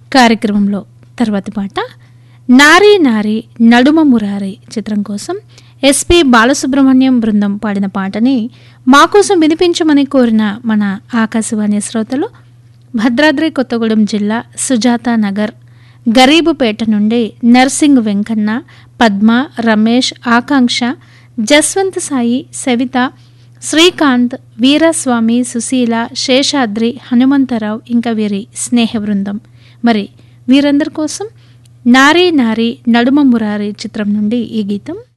కార్యక్రమంలో తర్వాతి పాట నారీ నారీ నడుమ మురారి చిత్రం కోసం ఎస్పి బాలసుబ్రహ్మణ్యం బృందం పాడిన పాటని మా కోసం వినిపించమని కోరిన మన ఆకాశవాణి శ్రోతలు భద్రాద్రి కొత్తగూడెం జిల్లా సుజాత నగర్ గరీబుపేట నుండి నర్సింగ్ వెంకన్న పద్మ రమేష్ ఆకాంక్ష జస్వంత్ సాయి సవిత శ్రీకాంత్ వీరస్వామి సుశీల శేషాద్రి హనుమంతరావు ఇంకా వీరి స్నేహ బృందం మరి వీరందరి కోసం నారీ నారీ నడుమ మురారి చిత్రం నుండి ఈ గీతం